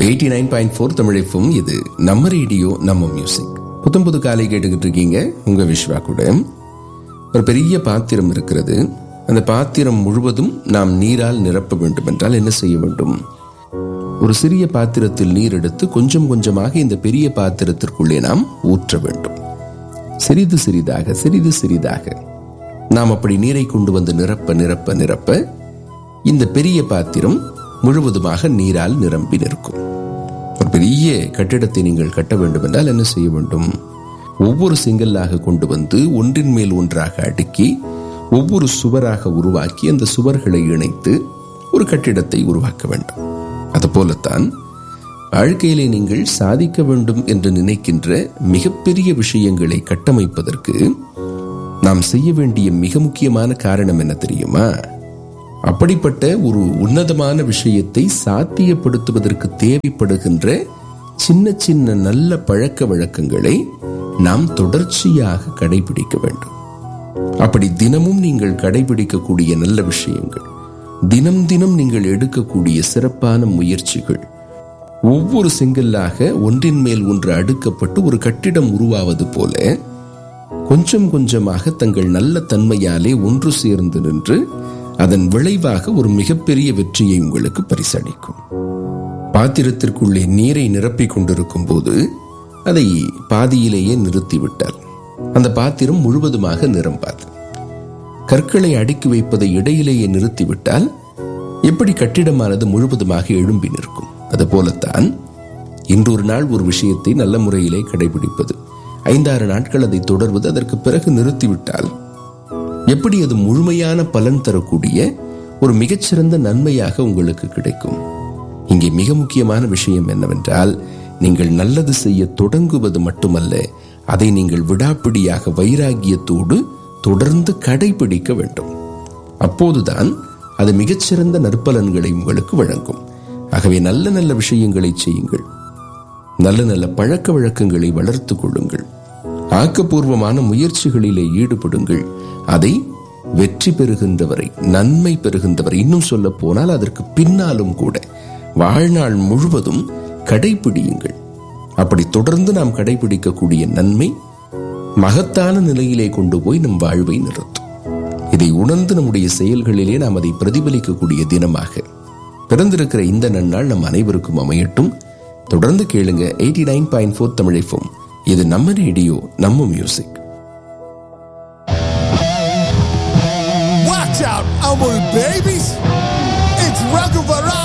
eighty nine point four தமிழைப்பும் இது நம்ம ரேடியோ நம்ம மியூசிக் புத்தம் புது காலை கேட்டுக்கிட்டு இருக்கீங்க உங்க விஸ்வா கூட ஒரு பெரிய பாத்திரம் இருக்கிறது அந்த பாத்திரம் முழுவதும் நாம் நீரால் நிரப்ப வேண்டும் என்றால் என்ன செய்ய வேண்டும் ஒரு சிறிய பாத்திரத்தில் நீர் எடுத்து கொஞ்சம் கொஞ்சமாக இந்த பெரிய பாத்திரத்திற்குள்ளே நாம் ஊற்ற வேண்டும் சிறிது சிறிதாக சிறிது சிறிதாக நாம் அப்படி நீரை கொண்டு வந்து நிரப்ப நிரப்ப நிரப்ப இந்த பெரிய பாத்திரம் முழுவதுமாக நீரால் நிரம்பி நிற்கும் ஒரு பெரிய கட்டிடத்தை நீங்கள் கட்ட வேண்டும் என்றால் என்ன செய்ய வேண்டும் ஒவ்வொரு செங்கல்லாக கொண்டு வந்து ஒன்றின் மேல் ஒன்றாக அடுக்கி ஒவ்வொரு சுவராக உருவாக்கி அந்த சுவர்களை இணைத்து ஒரு கட்டிடத்தை உருவாக்க வேண்டும் அதுபோலத்தான் வாழ்க்கையிலே நீங்கள் சாதிக்க வேண்டும் என்று நினைக்கின்ற மிகப்பெரிய விஷயங்களை கட்டமைப்பதற்கு நாம் செய்ய வேண்டிய மிக முக்கியமான காரணம் என்ன தெரியுமா அப்படிப்பட்ட ஒரு உன்னதமான விஷயத்தை சாத்தியப்படுத்துவதற்கு தேவைப்படுகின்ற சின்ன சின்ன நல்ல பழக்க வழக்கங்களை நாம் தொடர்ச்சியாக கடைபிடிக்க வேண்டும் அப்படி தினமும் நீங்கள் கடைபிடிக்கக்கூடிய நல்ல விஷயங்கள் தினம் தினம் நீங்கள் எடுக்கக்கூடிய சிறப்பான முயற்சிகள் ஒவ்வொரு செங்கல்லாக ஒன்றின் மேல் ஒன்று அடுக்கப்பட்டு ஒரு கட்டிடம் உருவாவது போல கொஞ்சம் கொஞ்சமாக தங்கள் நல்ல தன்மையாலே ஒன்று சேர்ந்து நின்று அதன் விளைவாக ஒரு மிகப்பெரிய வெற்றியை உங்களுக்கு பரிசளிக்கும் பாத்திரத்திற்குள்ளே நீரை நிரப்பிக் கொண்டிருக்கும் போது அதை பாதியிலேயே நிறுத்திவிட்டால் அந்த பாத்திரம் முழுவதுமாக நிரம்பாது கற்களை அடுக்கி வைப்பதை இடையிலேயே நிறுத்திவிட்டால் எப்படி கட்டிடமானது முழுவதுமாக எழும்பி நிற்கும் அதுபோலத்தான் இன்றொரு நாள் ஒரு விஷயத்தை நல்ல முறையிலே கடைபிடிப்பது ஐந்தாறு நாட்கள் அதை தொடர்வது அதற்கு பிறகு நிறுத்திவிட்டால் எப்படி அது முழுமையான பலன் தரக்கூடிய ஒரு மிகச்சிறந்த நன்மையாக உங்களுக்கு கிடைக்கும் இங்கே மிக முக்கியமான விஷயம் என்னவென்றால் நீங்கள் நல்லது செய்ய தொடங்குவது மட்டுமல்ல அதை நீங்கள் விடாப்பிடியாக வைராகியத்தோடு தொடர்ந்து கடைபிடிக்க வேண்டும் அப்போதுதான் அது மிகச்சிறந்த நற்பலன்களை உங்களுக்கு வழங்கும் ஆகவே நல்ல நல்ல விஷயங்களை செய்யுங்கள் நல்ல நல்ல பழக்க வழக்கங்களை வளர்த்துக் கொள்ளுங்கள் ஆக்கப்பூர்வமான முயற்சிகளிலே ஈடுபடுங்கள் அதை வெற்றி பெறுகின்றவரை நன்மை பெறுகின்றவரை இன்னும் சொல்ல போனால் அதற்கு பின்னாலும் கூட வாழ்நாள் முழுவதும் கடைபிடியுங்கள் அப்படி தொடர்ந்து நாம் கடைபிடிக்கக்கூடிய நன்மை மகத்தான நிலையிலே கொண்டு போய் நம் வாழ்வை நிறுத்தும் இதை உணர்ந்து நம்முடைய செயல்களிலே நாம் அதை பிரதிபலிக்கக்கூடிய தினமாக பிறந்திருக்கிற இந்த நன்னாள் நம் அனைவருக்கும் அமையட்டும் தொடர்ந்து கேளுங்க எயிட்டி நைன் பாயிண்ட் ஃபோர் தமிழைஃபும் இது நம்ம ரேடியோ நம்ம மியூசிக்